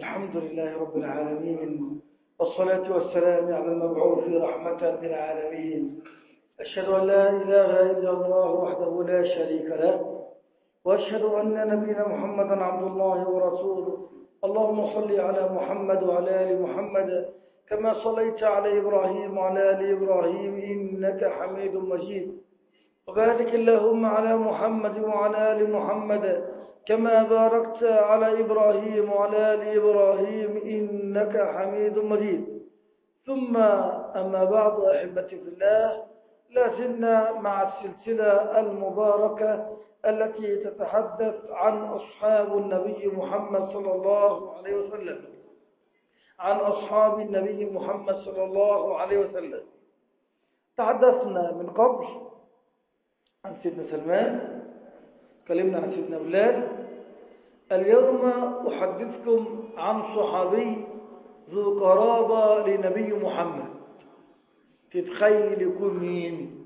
الحمد لله رب العالمين والصلاة والسلام على المبعوث رحمة للعالمين أشهد أن لا إله إلا الله وحده لا شريك له وأشهد أن نبينا محمدا عبد الله ورسوله اللهم صل على محمد وعلى آل محمد كما صليت على إبراهيم وعلى آل إبراهيم إنك حميد مجيد وبارك اللهم على محمد وعلى آل محمد كما باركت على إبراهيم وعلى آل إبراهيم إنك حميد مجيد ثم أما بعد أحبتي في الله لا زلنا مع السلسلة المباركة التي تتحدث عن أصحاب النبي محمد صلى الله عليه وسلم عن أصحاب النبي محمد صلى الله عليه وسلم تحدثنا من قبل عن سيدنا سلمان تكلمنا عن سيدنا بلال اليوم أحدثكم عن صحابي ذو قرابة لنبي محمد تتخيل يكون مين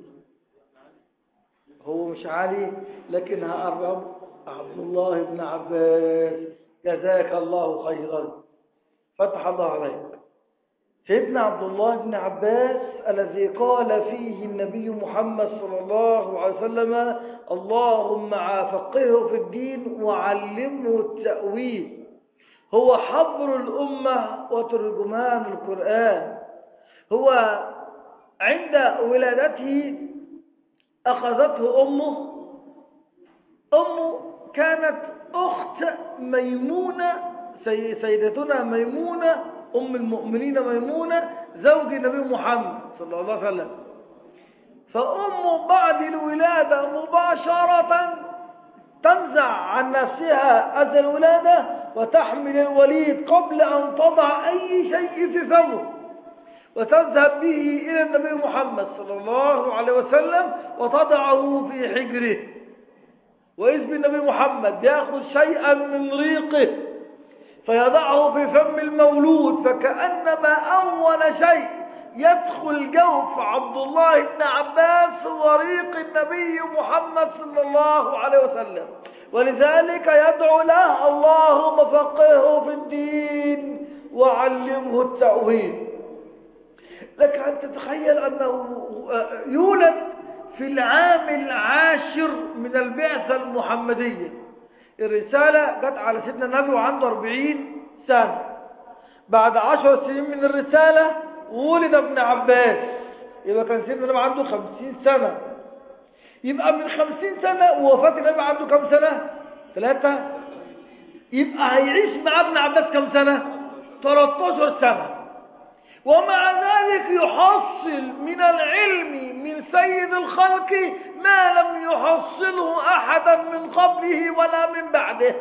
هو مش علي لكن هقرب عبد الله بن عباس جزاك الله خيرا فتح الله عليك سيدنا عبد الله بن عباس الذي قال فيه النبي محمد صلى الله عليه وسلم اللهم فقهه في الدين وعلمه التأويل هو حبر الأمة وترجمان القرآن هو عند ولادته أخذته أمه أمه كانت أخت ميمونة سيدتنا ميمونة أم المؤمنين ميمونة زوج النبي محمد صلى الله عليه وسلم فأمه بعد الولادة مباشرة تنزع عن نفسها أذى الولادة وتحمل الوليد قبل أن تضع أي شيء في فمه وتذهب به إلى النبي محمد صلى الله عليه وسلم وتضعه في حجره وإذ بالنبي محمد يأخذ شيئا من ريقه فيضعه في فم المولود فكأنما أول شيء يدخل جوف عبد الله بن عباس هو ريق النبي محمد صلى الله عليه وسلم ولذلك يدعو له اللهم فقهه في الدين وعلمه التأويل لك أن تتخيل أنه يولد في العام العاشر من البعثة المحمدية الرسالة جت على سيدنا النبي وعنده 40 سنة بعد 10 سنين من الرسالة ولد ابن عباس يبقى كان سيدنا النبي عنده 50 سنة يبقى من 50 سنة ووفاة النبي عنده كم سنة؟ ثلاثة يبقى هيعيش مع ابن عباس كم سنة؟ 13 سنة ومع ذلك يحصل من العلم من سيد الخلق ما لم يحصله أحدا من قبله ولا من بعده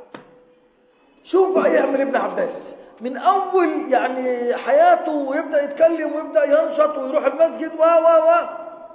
شوف يعمل ابن عباس من أول يعني حياته ويبدأ يتكلم ويبدأ ينشط ويروح المسجد و و و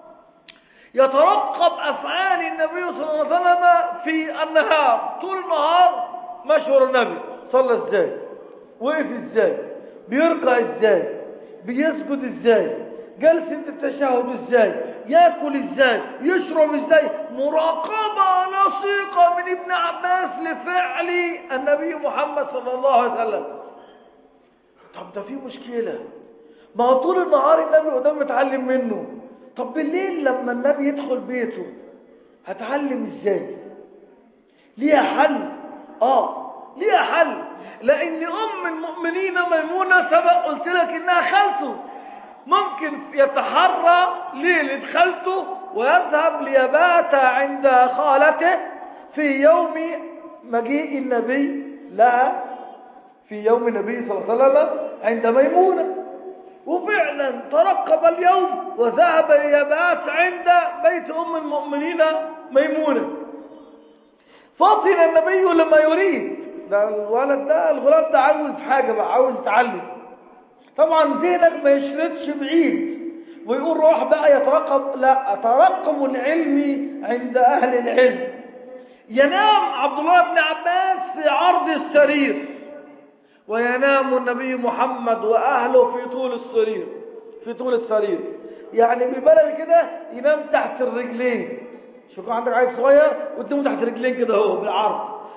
يترقب أفعال النبي صلى الله عليه وسلم في النهار طول النهار مشهور النبي صلى ازاي وقف ازاي بيرقى ازاي بيسجد ازاي جلسة التشهد ازاي ياكل ازاي يشرب ازاي مراقبة لصيقة من ابن عباس لفعل النبي محمد صلى الله عليه وسلم طب ده في مشكلة ما هو طول النهار النبي قدام متعلم منه طب بالليل لما النبي يدخل بيته هتعلم ازاي ليها حل اه ليها حل لان ام المؤمنين ميمونة سبق قلت لك انها خالته ممكن يتحرى ليلة خالته ويذهب ليبات عند خالته في يوم مجيء النبي لها في يوم النبي صلى الله عليه وسلم عند ميمونة وفعلا ترقب اليوم وذهب ليبات عند بيت أم المؤمنين ميمونة فطن النبي لما يريد ده الولد ده الغلام ده عاوز حاجة بقى عاوز يتعلم طبعا ذهنك ما يشردش بعيد ويقول روح بقى يترقب لا ترقب العلم عند أهل العلم ينام عبد الله بن عباس في عرض السرير وينام النبي محمد وأهله في طول السرير في طول السرير يعني بالبلد كده ينام تحت الرجلين شوفوا عندك عيل صغير قدامه تحت رجلين كده اهو بالعرض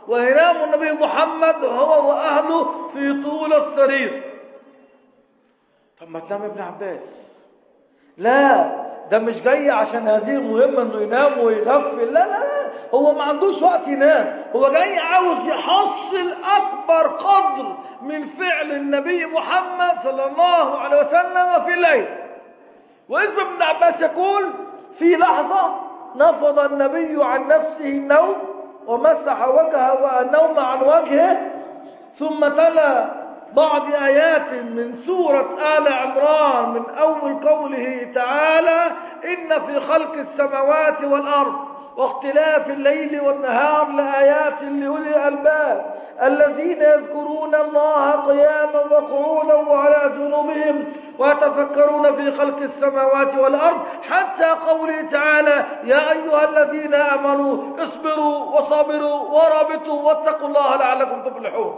وينام النبي محمد هو وأهله في طول السرير طب ما تنام ابن عباس لا ده مش جاي عشان هذه المهمة انه ينام ويغفل لا لا لا هو ما عندوش وقت ينام هو جاي عاوز يحصل اكبر قدر من فعل النبي محمد صلى الله عليه وسلم في الليل وإذ ابن عباس يقول في لحظة نفض النبي عن نفسه النوم ومسح وجهه والنوم عن وجهه ثم تلا بعض آيات من سورة آل عمران من أول قوله تعالى إن في خلق السماوات والأرض واختلاف الليل والنهار لآيات لأولي الألباب الذين يذكرون الله قياما وقعودا وعلى جنوبهم ويتفكرون في خلق السماوات والأرض حتى قوله تعالى يا أيها الذين آمنوا اصبروا وصابروا ورابطوا واتقوا الله لعلكم تفلحون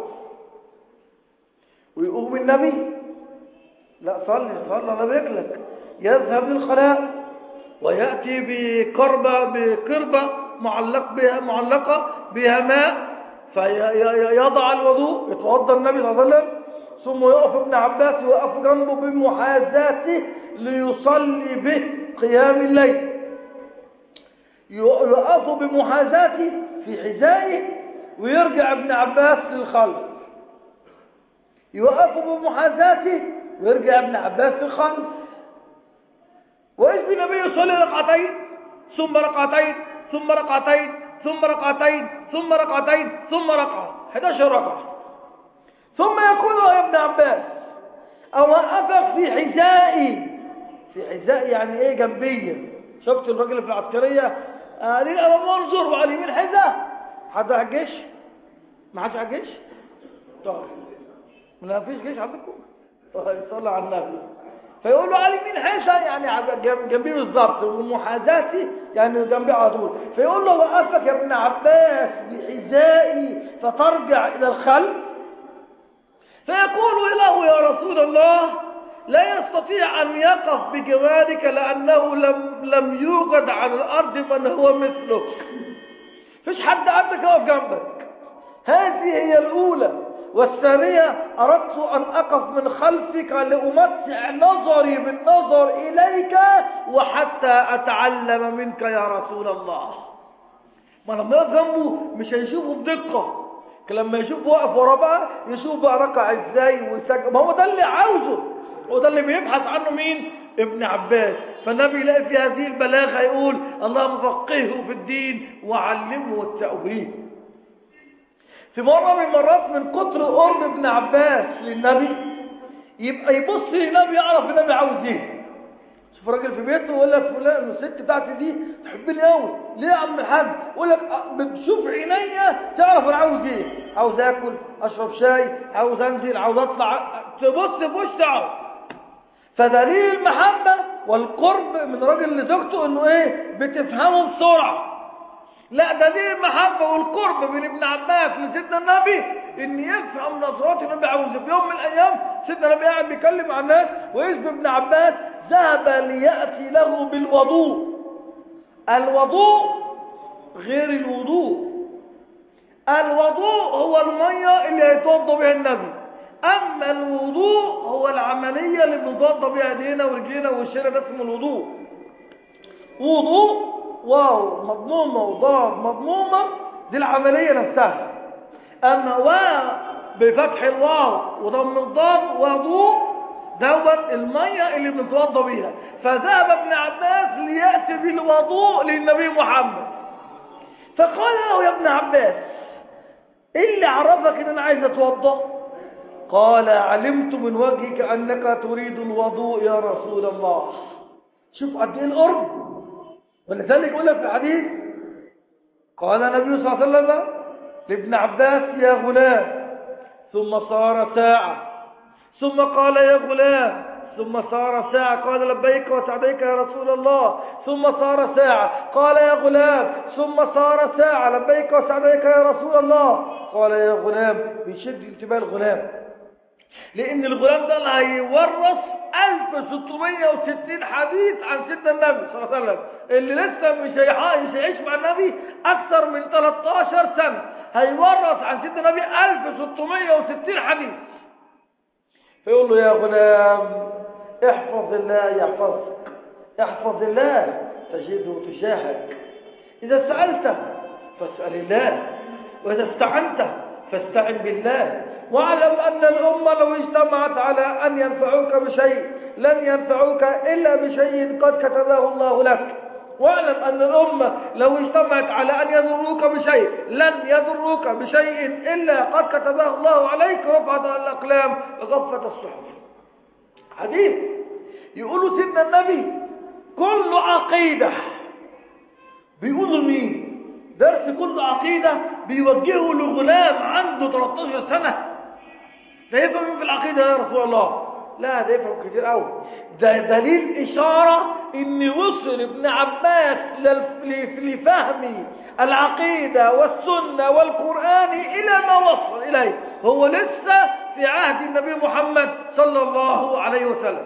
ويقوم النبي لا صلي صلى الله بيقلك يذهب للخلاء ويأتي بكربة بكربة معلق بها معلقة بها ماء فيضع الوضوء يتوضا النبي صلى الله عليه وسلم ثم يقف ابن عباس يقف جنبه بمحاذاته ليصلي به قيام الليل يقف بمحاذاته في حذائه ويرجع ابن عباس للخلف يوقف بمحاذاته ويرجع ابن عباس للخلف وإذ النبي يصلي ركعتين ثم ركعتين ثم ركعتين ثم ركعتين ثم ركعتين ثم ركعة 11 ركعة ثم يقول يا ابن عباس أوقفك في حذائي في حذائي يعني ايه جنبية شفت الراجل في العسكرية قال لي أبو منظر وقال لي مين حذاء حد على الجيش ما حدش على الجيش طيب ما فيش جيش عندكم طيب صلى على النبي فيقول له علي مين حيشة يعني جنبي بالظبط ومحاذاتي يعني جنبي على طول فيقول له وقفك يا ابن عباس بحذائي فترجع إلى الخلف فيقول له يا رسول الله لا يستطيع أن يقف بجوارك لأنه لم, لم يوجد على الأرض من هو مثلك فيش حد عندك يقف جنبك هذه هي الأولى والثانية أردت أن أقف من خلفك لأمتع نظري بالنظر إليك وحتى أتعلم منك يا رسول الله ما لما يقف جنبه مش هيشوفه بدقة لما يشوف واقف ورا بقى يشوف بقى ركع ازاي ويسجد ما هو ده اللي عاوزه هو ده اللي بيبحث عنه مين ابن عباس فالنبي يلاقي في هذه البلاغه يقول اللهم فقهه في الدين وعلمه التأويل في مرة من المرات من كتر قرب ابن عباس للنبي يبقى يبص للنبي يعرف النبي عاوز ايه شوف راجل في بيته يقول لك فلان الست بتاعتي دي تحبني قوي ليه يا عم الحاج يقول لك بتشوف عينيا تعرف انا عاوز ايه عاوز اكل اشرب شاي عاوز انزل عاوز اطلع تبص في وش تعرف فدليل المحبه والقرب من راجل لزوجته انه ايه بتفهمه بسرعه لا دليل المحبة والقرب من ابن عباس لسيدنا النبي ان يفهم نظرات النبي عاوزه في يوم من الايام سيدنا النبي قاعد بيكلم مع الناس ويشبه ابن عباس ذهب ليأتي له بالوضوء الوضوء غير الوضوء الوضوء هو المية اللي هيتوضى بها النبي اما الوضوء هو العملية اللي بنتوضى بها ايدينا ورجلينا ووشنا ده اسمه الوضوء وضوء واو مضمومة وضاد مضمومة دي العملية نفسها أما واو بفتح الواو وضم الضاد وضوء دوت المية اللي بنتوضى بيها فذهب ابن عباس ليأتي بالوضوء للنبي محمد فقال له يا ابن عباس ايه اللي عرفك ان انا عايز اتوضى قال علمت من وجهك انك تريد الوضوء يا رسول الله شوف قد ايه القرب ولذلك يقول لك في الحديث قال النبي صلى الله عليه وسلم لابن عباس يا غلام ثم صار ساعة ثم قال يا غلام ثم صار ساعة قال لبيك وسعديك يا رسول الله ثم صار ساعة قال يا غلام ثم صار ساعة لبيك وسعديك يا رسول الله قال يا غلام بيشد انتباه الغلام لأن الغلام ده اللي هيورث 1660 حديث عن سيدنا النبي صلى الله عليه وسلم اللي لسه مش مش هيعيش مع النبي اكثر من 13 سنه هيورث عن سيدنا النبي 1660 حديث فيقول له يا غلام احفظ الله يحفظك احفظ الله تجده تجاهك إذا سألت فاسأل الله وإذا استعنت فاستعن بالله واعلم أن الأمة لو اجتمعت على أن ينفعوك بشيء لن ينفعوك إلا بشيء قد كتبه الله لك واعلم أن الأمة لو اجتمعت على أن يضروك بشيء لن يضروك بشيء إلا قد كتبه الله عليك رفعت الأقلام وغفت الصحف حديث يقولوا سيدنا النبي كل عقيدة بيقولوا مين درس كل عقيدة بيوجهه لغلام عنده 13 سنة ده يفهم في العقيدة يا رسول الله لا ده يفهم كتير قوي ده دليل إشارة إن وصل ابن عباس لفهم العقيدة والسنة والقرآن إلى ما وصل إليه هو لسه في عهد النبي محمد صلى الله عليه وسلم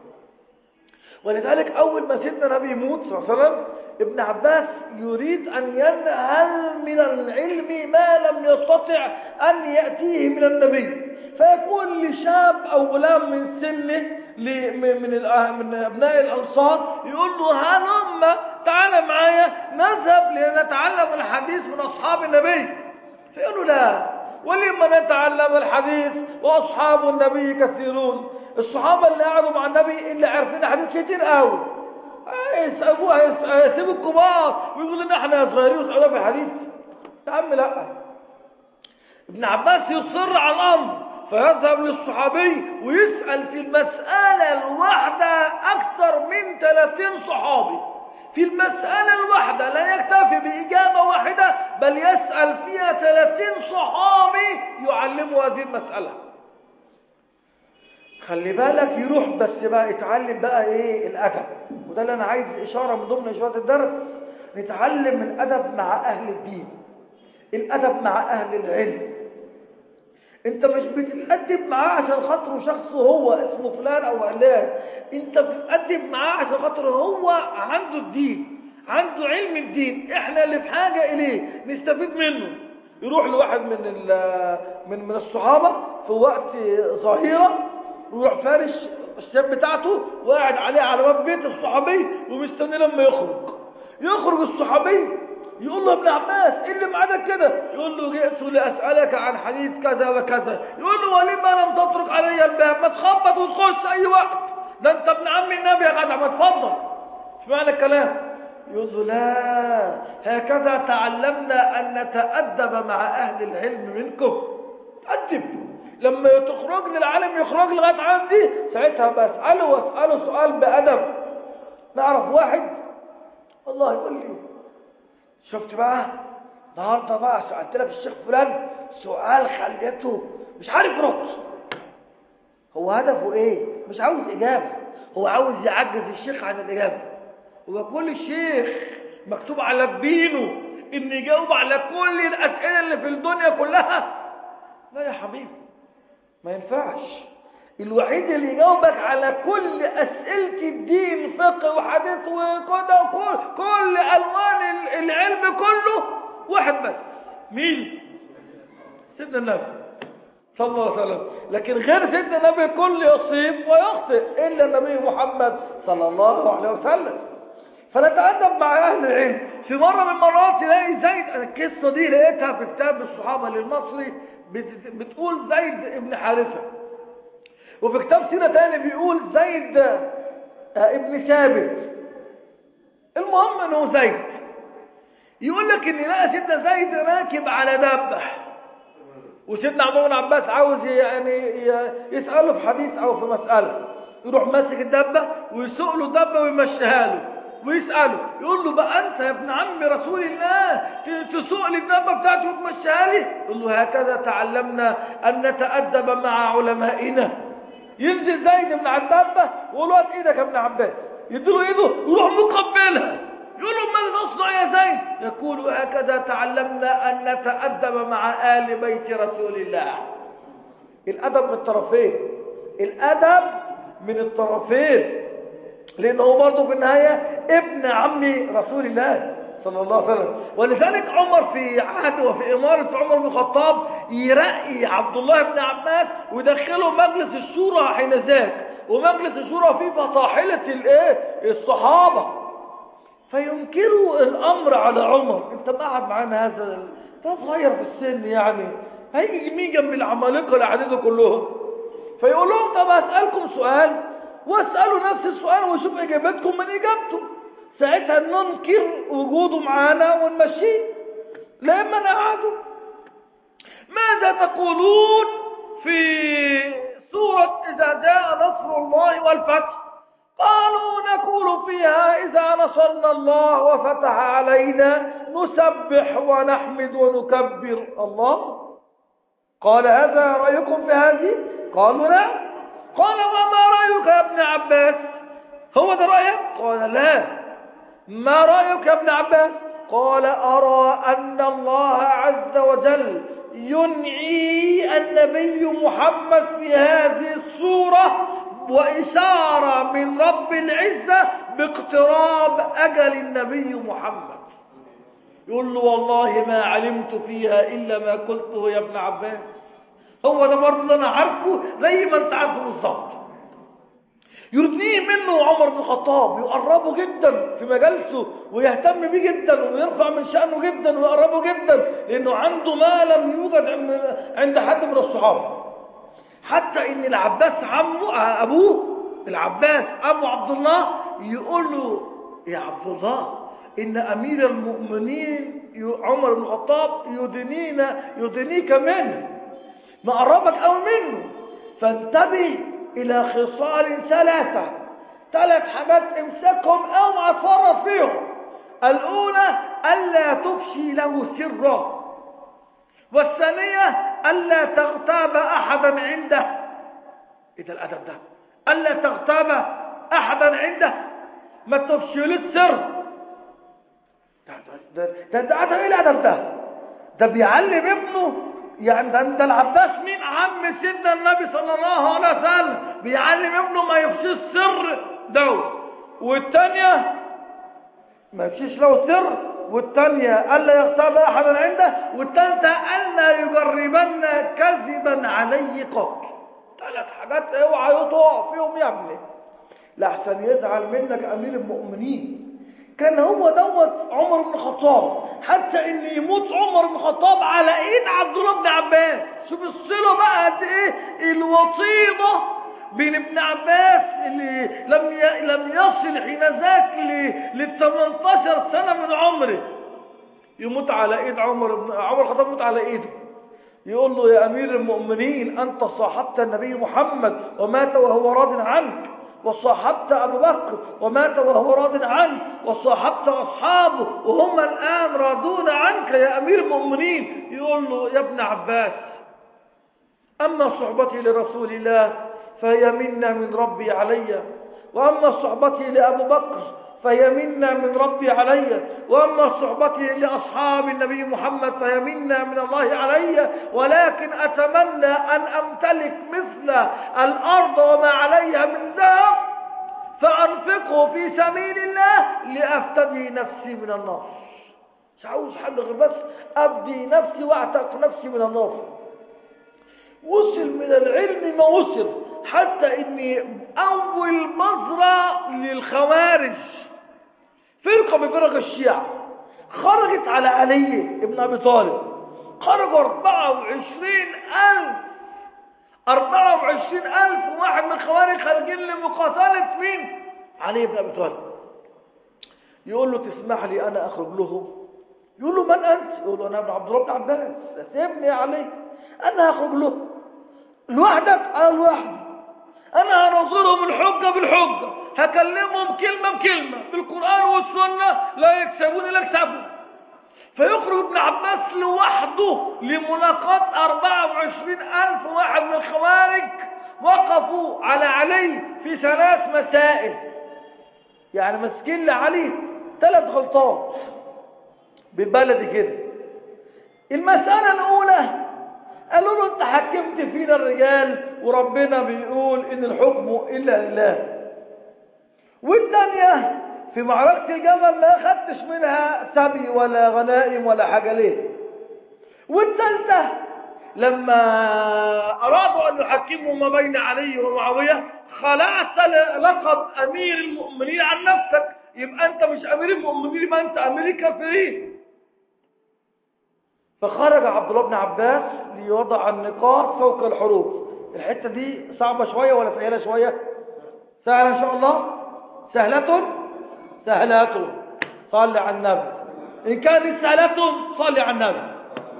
ولذلك أول ما سيدنا النبي يموت صلى الله عليه وسلم ابن عباس يريد أن ينهل من العلم ما لم يستطع أن يأتيه من النبي فيقول لشاب أو غلام من سنه من من أبناء الأنصار يقول له هلم تعال معايا نذهب لنتعلم الحديث من أصحاب النبي فيقول له لا ولما نتعلم الحديث وأصحاب النبي كثيرون الصحابة اللي قعدوا مع النبي اللي عارفين حديث كتير قوي يسألوها يسيبوا الكبار ويقولوا ان احنا صغيرين وسألوها في الحديث يا عم لا ابن عباس يصر على الامر فيذهب للصحابي ويسأل في المسألة الواحدة أكثر من 30 صحابي في المسألة الواحدة لا يكتفي بإجابة واحدة بل يسأل فيها 30 صحابي يعلموا هذه المسألة خلي بالك يروح بس بقى يتعلم بقى ايه الادب وده اللي انا عايز اشاره من ضمن اشارات الدرس نتعلم الادب مع اهل الدين الادب مع اهل العلم انت مش بتتادب معاه عشان خاطره شخص هو اسمه فلان او علان انت بتتادب معاه عشان خاطره هو عنده الدين عنده علم الدين احنا اللي في حاجه اليه نستفيد منه يروح لواحد من من من الصحابه في وقت ظهيره ويروح فارش الثياب بتاعته وقاعد عليه على باب بيت الصحابي ومستني لما يخرج يخرج الصحابي يقول له ابن عباس ايه اللي معادك كده يقول له جئت لاسالك عن حديث كذا وكذا يقول له ولما لم تطرق علي الباب ما تخبط وتخش اي وقت ده انت ابن عم النبي يا جدع ما تفضل مش معنى الكلام يقول له لا هكذا تعلمنا ان نتادب مع اهل العلم منكم تأدب لما تخرج لي العالم يخرج لغايه عندي ساعتها بساله واساله سؤال بادب نعرف واحد والله يقول لي شفت بقى النهارده بقى سالت لك الشيخ فلان سؤال خليته مش عارف يرد هو هدفه ايه مش عاوز اجابه هو عاوز يعجز الشيخ عن الاجابه هو كل الشيخ مكتوب على بينه ان يجاوب على كل الاسئله اللي في الدنيا كلها لا يا حبيبي ما ينفعش الوحيد اللي يجاوبك على كل أسئلة الدين فقه وحديث وكده وكل كل ألوان العلم كله واحد بس مين؟ سيدنا النبي صلى الله عليه وسلم لكن غير سيدنا النبي كل يصيب ويخطئ إلا النبي محمد صلى الله عليه وسلم فنتأدب مع أهل العلم في مرة من المرات تلاقي زيد القصة دي لقيتها في كتاب الصحابة للمصري بتقول زيد ابن حارثة وفي كتاب سيرة تاني بيقول زيد ابن ثابت المهم انه زيد يقول لك ان لقى سيدنا زيد راكب على دابة وسيدنا عمر بن عباس عاوز يعني يسأله في حديث او في مسألة يروح ماسك الدابة ويسوق له الدابة ويمشيها له ويسأله يقول له بقى أنت يا ابن عم رسول الله تسوق لي الدابة بتاعتي وتمشيها لي يقول له هكذا تعلمنا أن نتأدب مع علمائنا ينزل زيد بن الدابة ويقول له ايدك يا ابن عباس يديله ايده ويروح مقبلها يقول له ماذا تصنع يا زيد يقول هكذا تعلمنا أن نتأدب مع آل بيت رسول الله الأدب من الطرفين الأدب من الطرفين لأنه برضه في النهاية ابن عم رسول الله صلى الله عليه وسلم ولذلك عمر في عهد وفي إمارة عمر بن الخطاب يرقي عبد الله بن عباس ويدخله مجلس الشورى حين ذاك ومجلس الشورى فيه فطاحلة الايه الصحابة فينكروا الأمر على عمر انت قاعد معانا هذا ده صغير في السن يعني هيجي مين جنب العمالقة اللي قاعدين كلهم فيقول لهم طب أسألكم سؤال واسألوا نفس السؤال وشوف إجابتكم من إجابته ساعتها ننكر وجوده معانا ونمشيه لما نقعدوا ماذا تقولون في سورة إذا جاء نصر الله والفتح قالوا نقول فيها إذا نصرنا الله وفتح علينا نسبح ونحمد ونكبر الله قال هذا رأيكم في هذه قالوا لا قال وما رأيك يا ابن عباس هو ده رأيك قال لا ما رأيك يا ابن عباس قال أرى أن الله عز وجل ينعي النبي محمد في هذه السورة وإشارة من رب العزة باقتراب أجل النبي محمد يقول له والله ما علمت فيها إلا ما قلته يا ابن عباس هو ده برضه اللي أنا عارفه زي ما أنت عارفه بالظبط يرضيه منه عمر بن الخطاب يقربه جدا في مجالسه ويهتم بيه جدا ويرفع من شأنه جدا ويقربه جدا لأنه عنده ما لم يوجد عند حد من الصحابة حتى ان العباس عمه ابوه العباس ابو عبد الله يقول له يا عبد الله ان امير المؤمنين عمر بن الخطاب يدنينا يدنيك منه مقربك قوي منه فانتبه الى خصال ثلاثه ثلاث حاجات امسكهم اوعى تفرط فيهم الاولى الا تفشي له سره والثانيه ألا تغتاب أحدا عنده إيه ده الأدب ده ألا تغتاب أحدا عنده ما تفشلت سر ده ده ده ده أدب إيه الأدب ده ده بيعلم ابنه يعني ده, ده العباس مين عم سيدنا النبي صلى الله عليه وسلم بيعلم ابنه ما يفشيش سر ده والثانية ما يفشيش له سر والثانية ألا يغتاب أحدا عنده والثالثة ألا يجربن كذبا عليه قول ثلاث حاجات اوعى يطوع فيهم يا ابني لحسن يزعل منك أمير المؤمنين كان هو دوت عمر بن الخطاب حتى ان يموت عمر بن الخطاب على ايد عبد الله بن عباس شوف الصله بقى قد ايه الوطيده بين ابن عباس اللي لم ي... لم يصل حين ذاك ل 18 سنه من عمره يموت على ايد عمر بن عمر الخطاب يموت على ايده يقول له يا امير المؤمنين انت صاحبت النبي محمد ومات وهو راض عنك وصاحبت ابو بكر ومات وهو راض عنك وصاحبت اصحابه وهم الان راضون عنك يا امير المؤمنين يقول له يا ابن عباس اما صحبتي لرسول الله فهي منا من ربي علي وأما صحبتي لأبو بكر فهي منا من ربي علي وأما صحبتي لأصحاب النبي محمد فهي منا من الله علي ولكن أتمنى أن أمتلك مثل الأرض وما عليها من ذهب فأنفقه في سبيل الله لأفتدي نفسي من النار مش عاوز حل غير بس أبدي نفسي وأعتق نفسي من النار وصل من العلم ما وصل حتى ان اول مزرعة للخوارج فرقة من فرق الشيعة خرجت على علي ابن ابي طالب خرجوا 24 الف 24 الف واحد من الخوارج خارجين لمقاتلة مين علي بن ابي طالب يقول له تسمح لي انا اخرج لهم يقول له من انت يقول له انا ابن عبد الله بن عباس سيبني يا علي انا هخرج له لوحدك قال لوحدي انا هنظرهم الحجة بالحجة هكلمهم كلمة بكلمة بالقرآن والسنة لا يكسبون لا يكسبون فيخرج ابن عباس لوحده لملاقاة 24 ألف واحد من الخوارج وقفوا على علي في ثلاث مسائل يعني ماسكين لعلي ثلاث غلطات بالبلدي كده المسألة الأولى قالوا له انت حكمت فينا الرجال وربنا بيقول ان الحكم الا لله والثانيه في معركه الجمل ما خدتش منها سبي ولا غنائم ولا حاجه ليه والثالثه لما ارادوا ان يحكموا ما بين علي ومعاويه خلعت لقب امير المؤمنين عن نفسك يبقى انت مش امير المؤمنين يبقى انت امير الكافرين فخرج عبد الله بن عباس ليوضع النقاط فوق الحروف الحته دي صعبه شويه ولا سهله شويه سهله ان شاء الله سهله سهلة صلي على النبي ان كانت سهله صلي على النبي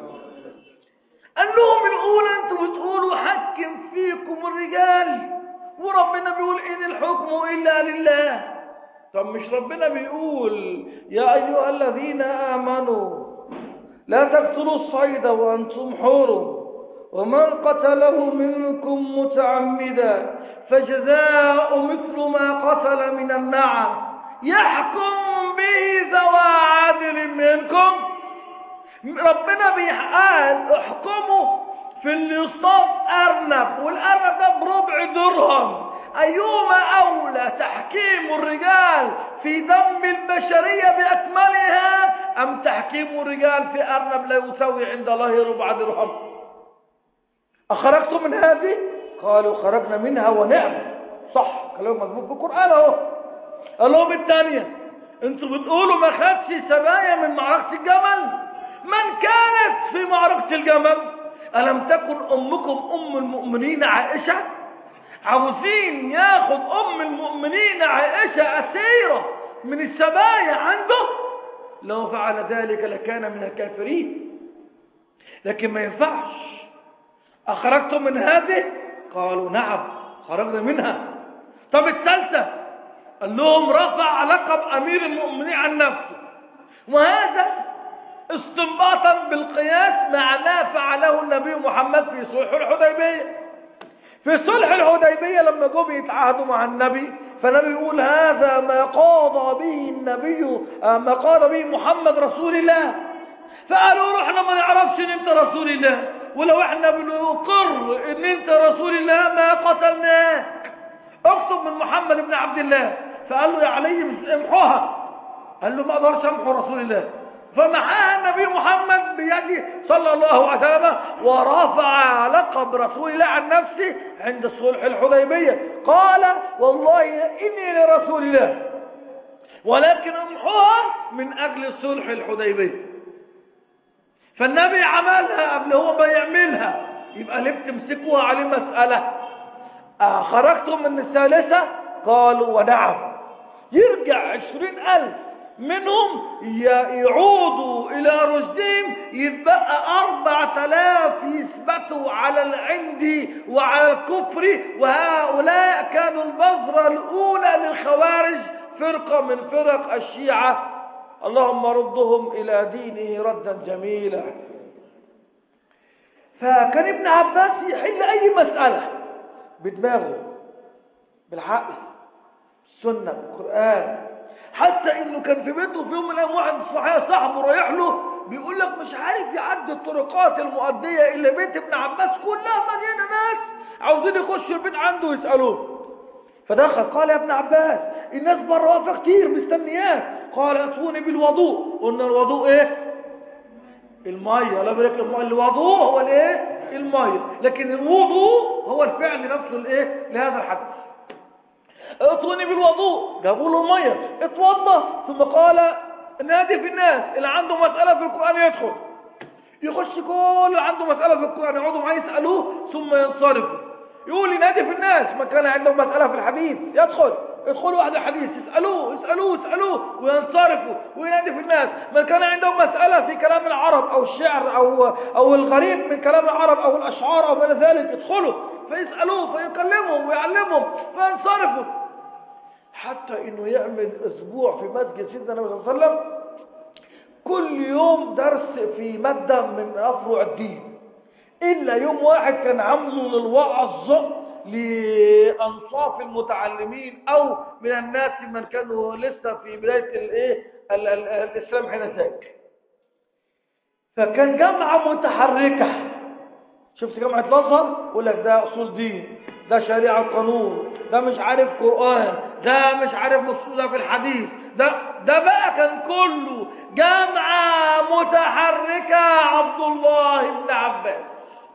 قال لهم الاولى انتوا بتقولوا حكم فيكم الرجال وربنا بيقول ان الحكم الا لله طب مش ربنا بيقول يا ايها الذين امنوا لا تقتلوا الصيد وانتم حور ومن قتله منكم متعمدا فجزاء مثل ما قتل من النعم يحكم به ذوى عدل منكم ربنا بيقال احكموا في اللي يصاب ارنب والارنب ده بربع درهم ايهما اولى تحكيم الرجال في دم البشريه باكملها ام تحكيم الرجال في ارنب لا يساوي عند الله ربع درهم اخرجتم من هذه قالوا خرجنا منها ونعم صح كلام مظبوط في القران اهو قال لهم الثانيه انتوا بتقولوا ما خدش سبايا من معركه الجمل من كانت في معركه الجمل الم تكن امكم ام المؤمنين عائشه عاوزين ياخد ام المؤمنين عائشه اسيره من السبايا عنده لو فعل ذلك لكان من الكافرين لكن ما ينفعش اخرجتم من هذه قالوا نعم خرجنا منها طب الثالثه قال لهم رفع لقب امير المؤمنين عن نفسه وهذا استنباطا بالقياس مع ما فعله النبي محمد في صلح الحديبيه في صلح الحديبيه لما جم يتعاهدوا مع النبي فالنبي يقول هذا ما قاضى به النبي ما قاضى به محمد رسول الله فقالوا له احنا ما نعرفش ان انت رسول الله ولو احنا بنقر ان انت رسول الله ما قتلناك اكتب من محمد بن عبد الله فقال له يا علي امحوها قال له ما اقدرش امحو رسول الله فمحاها النبي محمد بيده صلى الله عليه وسلم ورفع لقب رسول الله عن نفسه عند صلح الحديبيه قال والله اني لرسول الله ولكن امحوها من اجل صلح الحديبيه فالنبي عملها قبل هو ما يعملها يبقى ليه بتمسكوها عليه مساله آه خرجتم من الثالثه قالوا ونعم يرجع عشرين ألف منهم يعودوا إلى رشدهم يتبقى أربعة آلاف يثبتوا على العند وعلى الكفر وهؤلاء كانوا البذرة الأولى للخوارج فرقة من فرق الشيعة اللهم ردهم إلى دينه ردا جميلا فكان ابن عباس يحل أي مسألة بدماغه بالعقل السنة القرآن حتى انه كان في بيته في يوم من الايام واحد صحيح صاحبه رايح له بيقول لك مش عارف يعدي الطرقات المؤديه الى بيت ابن عباس كلها مليانه ناس عاوزين يخشوا البيت عنده يسالوه فدخل قال يا ابن عباس الناس بره واقفه كتير مستنياك قال اتوني بالوضوء قلنا الوضوء ايه الميه لا بالك الوضوء هو الايه الميه لكن الوضوء هو الفعل نفسه الايه لهذا الحدث اتوني بالوضوء جابوا له ميه اتوضى ثم قال نادي في الناس اللي عنده مسألة في القرآن يدخل يخش كل اللي عنده مسألة في القرآن يقعدوا معاه يسألوه ثم ينصرفوا يقول ينادي في الناس من كان عنده مسألة في الحديث يدخل يدخلوا واحد الحديث يسألوه يسألوه يسألوه وينصرفوا وينادي في الناس من كان عندهم مسألة في كلام العرب أو الشعر أو, أو الغريب من كلام العرب أو الأشعار أو من ذلك يدخلوا فيسألوه فيكلمهم ويعلمهم فينصرفوا حتى انه يعمل اسبوع في مسجد سيدنا النبي صلى الله عليه وسلم كل يوم درس في مادة من افرع الدين الا يوم واحد كان عامله للوعظ لانصاف المتعلمين او من الناس من كانوا لسه في بدايه الايه الاسلام حين ذاك فكان جامعه متحركه شفت جامعة الأزهر يقول لك ده أصول دين ده شريعة قانون ده مش عارف قرآن ده مش عارف مصولة في الحديث ده ده بقى كان كله جامعة متحركة عبد الله بن عباس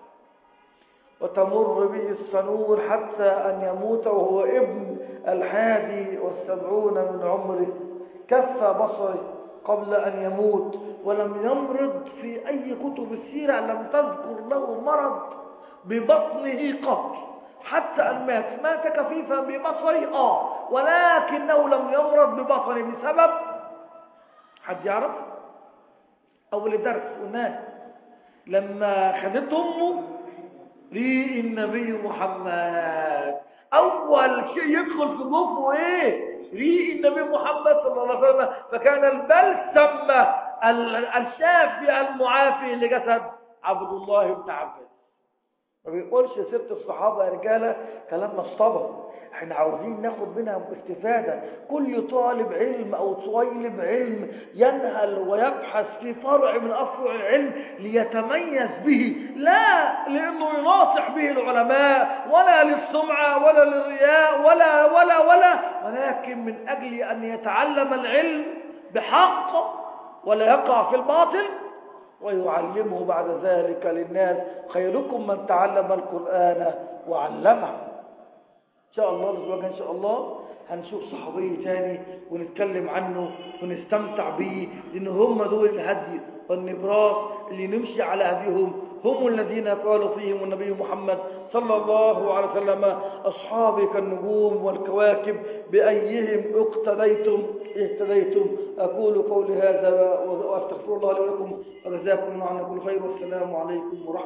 وتمر به السنور حتى أن يموت وهو ابن الحادي والسبعون من عمره كف بصره قبل أن يموت ولم يمرض في أي كتب السيرة لم تذكر له مرض ببطنه قط حتى أن مات مات كفيفا ببصره آه ولكنه لم يمرض ببطنه بسبب حد يعرف أول درس قلناه لما خدت أمه للنبي محمد أول شيء يدخل في مخه إيه ريق النبي محمد صلى الله عليه وسلم فكان البلسم الشافي المعافي لجسد عبد الله بن عباس ما بيقولش سيره الصحابه يا رجاله كلام مصطبه احنا عاوزين ناخد منها استفاده كل طالب علم او طالب علم ينهل ويبحث في فرع من افرع العلم ليتميز به لا لانه يناصح به العلماء ولا للسمعه ولا للرياء ولا ولا ولا ولكن من اجل ان يتعلم العلم بحق ولا يقع في الباطل ويعلمه بعد ذلك للناس خيركم من تعلم القرآن وعلمه إن شاء الله الأسبوع إن شاء الله هنشوف صحابي تاني ونتكلم عنه ونستمتع به لأن هم دول الهدي والنبراس اللي نمشي على هديهم هم الذين قال فيهم النبي محمد صلى الله عليه وسلم أصحابي كالنجوم والكواكب بأيهم اقتديتم اهتديتم أقول قولي هذا وأستغفر الله لي ولكم وجزاكم الله عنا كل خير والسلام عليكم ورحمة